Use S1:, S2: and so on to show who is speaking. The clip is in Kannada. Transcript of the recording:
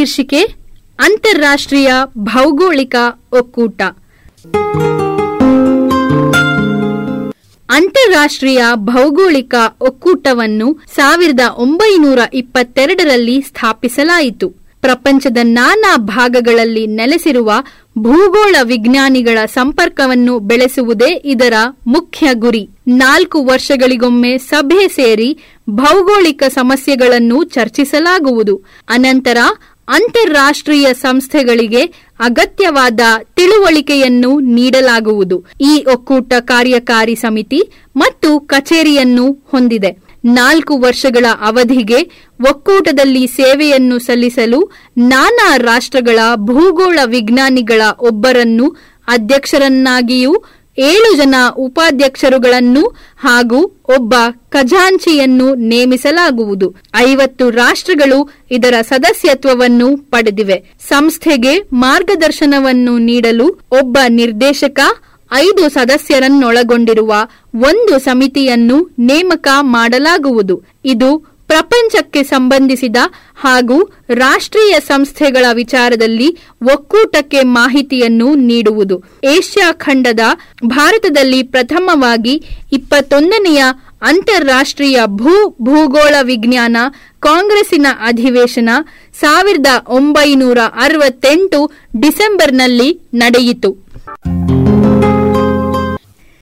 S1: ಶೀರ್ಷಿಕೆ ಅಂತಾರಾಷ್ಟ್ರೀಯ ಭೌಗೋಳಿಕ ಒಕ್ಕೂಟ ಅಂತಾರಾಷ್ಟ್ರೀಯ ಭೌಗೋಳಿಕ ಒಕ್ಕೂಟವನ್ನು ಸಾವಿರದ ಒಂಬೈನೂರ ಇಪ್ಪತ್ತೆರಡರಲ್ಲಿ ಸ್ಥಾಪಿಸಲಾಯಿತು ಪ್ರಪಂಚದ ನಾನಾ ಭಾಗಗಳಲ್ಲಿ ನೆಲೆಸಿರುವ ಭೂಗೋಳ ವಿಜ್ಞಾನಿಗಳ ಸಂಪರ್ಕವನ್ನು ಬೆಳೆಸುವುದೇ ಇದರ ಮುಖ್ಯ ಗುರಿ ನಾಲ್ಕು ವರ್ಷಗಳಿಗೊಮ್ಮೆ ಸಭೆ ಸೇರಿ ಭೌಗೋಳಿಕ ಸಮಸ್ಯೆಗಳನ್ನು ಚರ್ಚಿಸಲಾಗುವುದು ಅನಂತರ ಅಂತಾರಾಷ್ಟ್ರೀಯ ಸಂಸ್ಥೆಗಳಿಗೆ ಅಗತ್ಯವಾದ ತಿಳುವಳಿಕೆಯನ್ನು ನೀಡಲಾಗುವುದು ಈ ಒಕ್ಕೂಟ ಕಾರ್ಯಕಾರಿ ಸಮಿತಿ ಮತ್ತು ಕಚೇರಿಯನ್ನು ಹೊಂದಿದೆ ನಾಲ್ಕು ವರ್ಷಗಳ ಅವಧಿಗೆ ಒಕ್ಕೂಟದಲ್ಲಿ ಸೇವೆಯನ್ನು ಸಲ್ಲಿಸಲು ನಾನಾ ರಾಷ್ಟ್ರಗಳ ಭೂಗೋಳ ವಿಜ್ಞಾನಿಗಳ ಒಬ್ಬರನ್ನು ಅಧ್ಯಕ್ಷರನ್ನಾಗಿಯೂ ಏಳು ಜನ ಉಪಾಧ್ಯಕ್ಷರುಗಳನ್ನು ಹಾಗೂ ಒಬ್ಬ ಖಜಾಂಚಿಯನ್ನು ನೇಮಿಸಲಾಗುವುದು ಐವತ್ತು ರಾಷ್ಟ್ರಗಳು ಇದರ ಸದಸ್ಯತ್ವವನ್ನು ಪಡೆದಿವೆ ಸಂಸ್ಥೆಗೆ ಮಾರ್ಗದರ್ಶನವನ್ನು ನೀಡಲು ಒಬ್ಬ ನಿರ್ದೇಶಕ ಐದು ಸದಸ್ಯರನ್ನೊಳಗೊಂಡಿರುವ ಒಂದು ಸಮಿತಿಯನ್ನು ನೇಮಕ ಮಾಡಲಾಗುವುದು ಇದು ಪ್ರಪಂಚಕ್ಕೆ ಸಂಬಂಧಿಸಿದ ಹಾಗೂ ರಾಷ್ಟ್ರೀಯ ಸಂಸ್ಥೆಗಳ ವಿಚಾರದಲ್ಲಿ ಒಕ್ಕೂಟಕ್ಕೆ ಮಾಹಿತಿಯನ್ನು ನೀಡುವುದು ಏಷ್ಯಾ ಖಂಡದ ಭಾರತದಲ್ಲಿ ಪ್ರಥಮವಾಗಿ ಇಪ್ಪತ್ತೊಂದನೆಯ ಅಂತಾರಾಷ್ಟ್ರೀಯ ಭೂ ಭೂಗೋಳ ವಿಜ್ಞಾನ ಕಾಂಗ್ರೆಸ್ಸಿನ ಅಧಿವೇಶನ ಸಾವಿರದ ಒಂಬೈನೂರ ಅರವತ್ತೆಂಟು ಡಿಸೆಂಬರ್ನಲ್ಲಿ ನಡೆಯಿತು